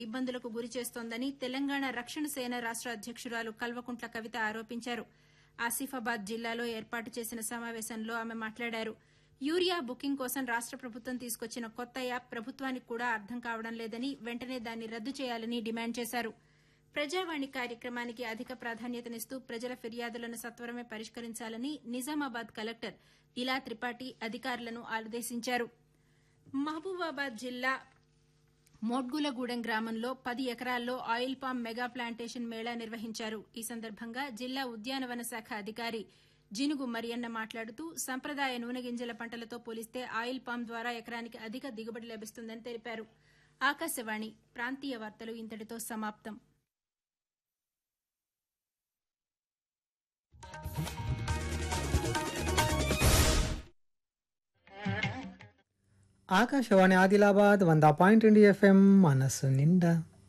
ఇబ్బందులకు గురి చేస్తోందని తెలంగాణ రక్షణ సేన రాష్ట అధ్యక్షురాలు కల్వకుంట్ల కవిత ఆరోపించారు ఆసిఫాబాద్ జిల్లాలో ఏర్పాటు చేసిన సమావేశంలో ఆమె మాట్లాడారు యూరియా బుకింగ్ కోసం రాష్ట ప్రభుత్వం తీసుకొచ్చిన కొత్త యాప్ ప్రభుత్వానికి కూడా అర్థం కావడం లేదని వెంటనే దాన్ని రద్దు చేయాలని డిమాండ్ చేశారు ప్రజావాణి కార్యక్రమానికి అధిక ప్రాధాన్యతనిస్తూ ప్రజల ఫిర్యాదులను సత్వరమే పరిష్కరించాలని నిజామాబాద్ కలెక్టర్ ఇలా త్రిపాఠి అధికారులను ఆదేశించారు మహబూబాబాద్ జిల్లా మోడ్గులగూడెం గ్రామంలో పది ఎకరాల్లో oil palm mega plantation mela నిర్వహించారు ఈ సందర్భంగా జిల్లా ఉద్యానవన శాఖ అధికారి జినుగు మరియన్న మాట్లాడుతూ సంప్రదాయ నూనె గింజల పంటలతో పోలిస్తే ఆయిల్ పామ్ ద్వారా ఎకరానికి అధిక దిగుబడి లభిస్తుందని తెలిపారు ఆకాశవాణి ప్రాంతీయ వార్తలు ఇంతటితో సమాప్తం ఆకాశవాణి ఆదిలాబాద్ వంద పాయింట్ రెండు ఎఫ్ఎం మనసు నిండా